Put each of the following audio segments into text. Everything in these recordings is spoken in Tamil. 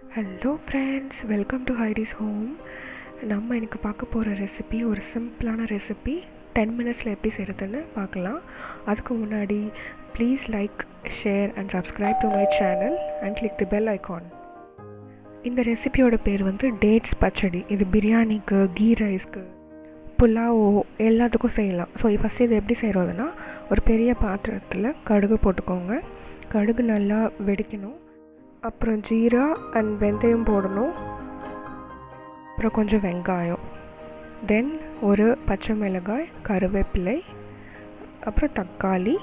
hello friends welcome to Heidi's home நம்ம எனக்கு பார்க்க போகிற ரெசிபி ஒரு சிம்பிளான ரெசிபி டென் மினிட்ஸில் எப்படி செய்கிறதுன்னு பார்க்கலாம் அதுக்கு முன்னாடி please like share and subscribe to my channel and click the bell icon இந்த ரெசிபியோட பேர் வந்து டேட்ஸ் பச்சடி இது பிரியாணிக்கு கீ ரைஸ்க்கு புலாவோ எல்லாத்துக்கும் செய்யலாம் ஸோ ஃபஸ்ட்டு இது எப்படி செய்கிறதுனா ஒரு பெரிய பாத்திரத்தில் கடுகு போட்டுக்கோங்க கடுகு நல்லா வெடிக்கணும் அப்புறம் ஜீரா அண்ட் வெந்தயம் போடணும் அப்புறம் கொஞ்சம் வெங்காயம் தென் ஒரு பச்சை மிளகாய் கருவேப்பிலை அப்புறம் தக்காளி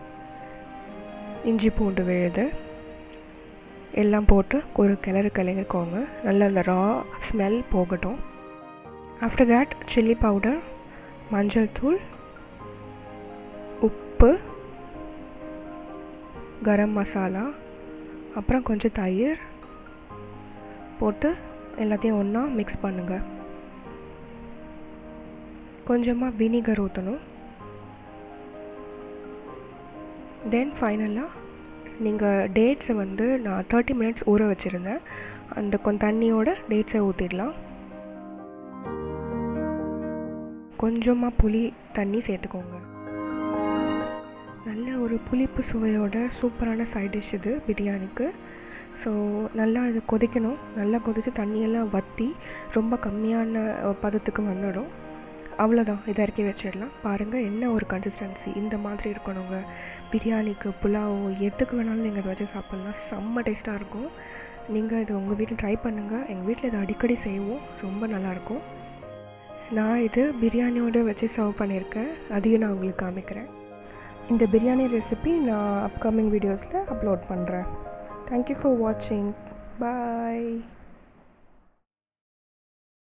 இஞ்சி பூண்டு விழுது எல்லாம் போட்டு ஒரு கிளறு கிளறிக்கோங்க நல்லா அந்த ரா ஸ்மெல் போகட்டும் ஆஃப்டர் தேட் சில்லி பவுடர் மஞ்சள் தூள் உப்பு கரம் மசாலா அப்புறம் கொஞ்சம் தயிர் போட்டு எல்லாத்தையும் ஒன்றா மிக்ஸ் பண்ணுங்கள் கொஞ்சமாக வினிகர் ஊற்றணும் தென் ஃபைனலாக நீங்கள் டேட்ஸை வந்து நான் தேர்ட்டி மினிட்ஸ் ஊற வச்சுருந்தேன் அந்த கொஞ்சம் தண்ணியோட டேட்ஸை ஊற்றிடலாம் கொஞ்சமாக புளி தண்ணி சேர்த்துக்கோங்க நல்ல ஒரு புளிப்பு சுவையோட சூப்பரான சைட் டிஷ் இது பிரியாணிக்கு ஸோ நல்லா இது கொதிக்கணும் நல்லா கொதித்து தண்ணியெல்லாம் வற்றி ரொம்ப கம்மியான பதத்துக்கு வந்துடும் அவ்வளோதான் இதை இறக்கி வச்சிடலாம் பாருங்கள் என்ன ஒரு கன்சிஸ்டன்சி இந்த மாதிரி இருக்கணுங்க பிரியாணிக்கு புலாவோ எதுக்கு வேணாலும் நீங்கள் இதை வச்சு சாப்பிட்லாம் செம்ம டேஸ்ட்டாக இருக்கும் நீங்கள் இது உங்கள் வீட்டில் ட்ரை பண்ணுங்கள் எங்கள் வீட்டில் இதை அடிக்கடி செய்வோம் ரொம்ப நல்லாயிருக்கும் நான் இது பிரியாணியோடு வச்சு சர்வ் பண்ணியிருக்கேன் அதையும் நான் உங்களுக்கு காமிக்கிறேன் இந்த பிரியாணி ரெசிபி நான் அப்கமிங் வீடியோஸில் அப்லோட் பண்ணுறேன் தேங்க்யூ ஃபார் வாட்சிங் பாய்